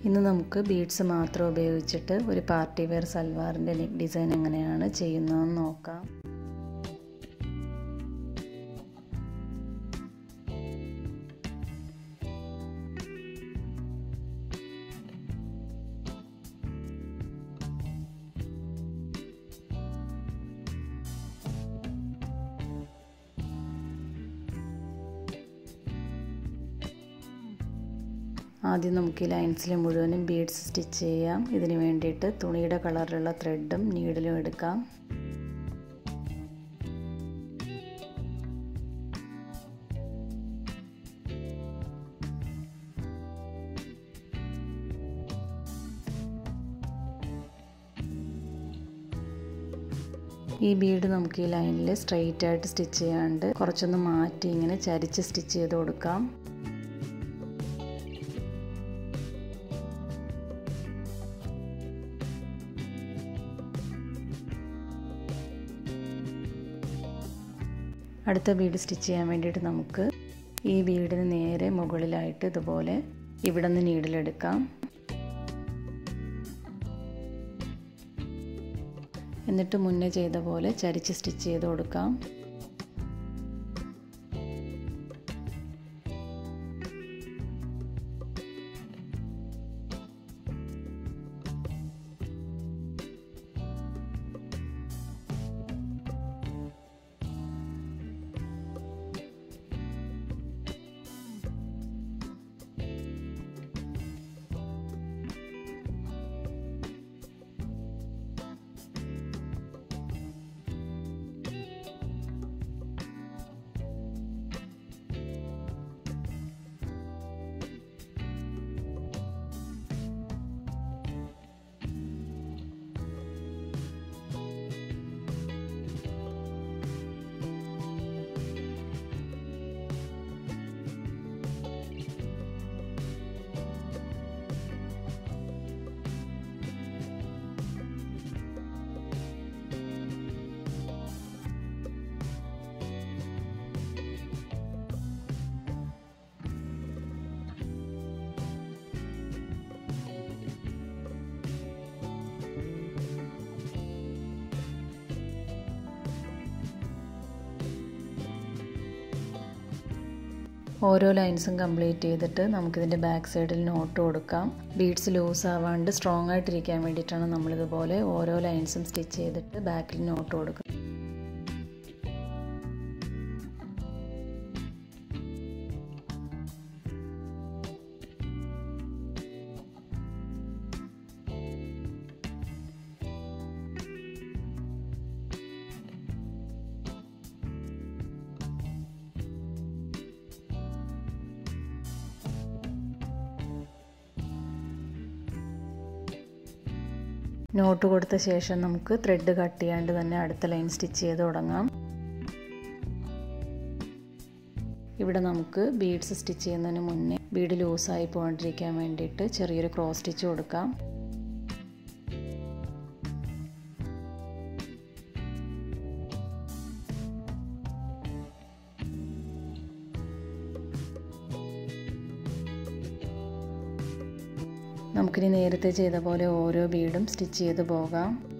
ഇന്ന് നമുക്ക് ബീഡ്സ് മാത്രം ഉപയോഗിച്ചിട്ട് ഒരു പാർട്ടി വെയർ സൽവാറിൻ്റെ നെക്ക് ഡിസൈൻ എങ്ങനെയാണ് ചെയ്യുന്നതെന്ന് നോക്കാം ആദ്യം നമുക്ക് ഈ ലൈൻസിൽ മുഴുവനും ബീഡ്സ് സ്റ്റിച്ച് ചെയ്യാം ഇതിന് വേണ്ടിയിട്ട് തുണിയുടെ കളറിലുള്ള ത്രെഡും നീഡിലും എടുക്കാം ഈ ബീഡ് നമുക്ക് ഈ ലൈനിൽ സ്ട്രെയിറ്റ് ആയിട്ട് സ്റ്റിച്ച് ചെയ്യാണ്ട് കുറച്ചൊന്ന് മാറ്റി ഇങ്ങനെ ചരിച്ച് സ്റ്റിച്ച് ചെയ്ത് കൊടുക്കാം അടുത്ത ബീഡ് സ്റ്റിച്ച് ചെയ്യാൻ വേണ്ടിയിട്ട് നമുക്ക് ഈ ബീഡിന് നേരെ മുകളിലായിട്ട് ഇതുപോലെ ഇവിടെ നിന്ന് നീഡിലെടുക്കാം എന്നിട്ട് മുന്നേ ചെയ്ത പോലെ ചരിച്ച് സ്റ്റിച്ച് ചെയ്ത് കൊടുക്കാം ഓരോ ലൈൻസും കംപ്ലീറ്റ് ചെയ്തിട്ട് നമുക്കിതിൻ്റെ ബാക്ക് സൈഡിൽ നോട്ട് കൊടുക്കാം ബീഡ്സ് ലൂസ് ആവാണ്ട് സ്ട്രോങ് ആയിട്ടിരിക്കാൻ വേണ്ടിയിട്ടാണ് നമ്മളിതുപോലെ ഓരോ ലൈൻസും സ്റ്റിച്ച് ചെയ്തിട്ട് ബാക്കിൽ നോട്ട് കൊടുക്കുന്നത് നോട്ട് കൊടുത്ത ശേഷം നമുക്ക് ത്രെഡ് കട്ട് ചെയ്യാണ്ട് തന്നെ അടുത്ത ലൈൻ സ്റ്റിച്ച് ചെയ്ത് തുടങ്ങാം ഇവിടെ നമുക്ക് ബീഡ്സ് സ്റ്റിച്ച് ചെയ്യുന്നതിന് മുന്നേ ബീഡ് ലൂസായി പോകാണ്ടിരിക്കാൻ വേണ്ടിയിട്ട് ചെറിയൊരു ക്രോസ് സ്റ്റിച്ച് കൊടുക്കാം നമുക്കിനി നേരത്തെ ചെയ്ത പോലെ ഓരോ ബീഡും സ്റ്റിച്ച് ചെയ്ത് പോകാം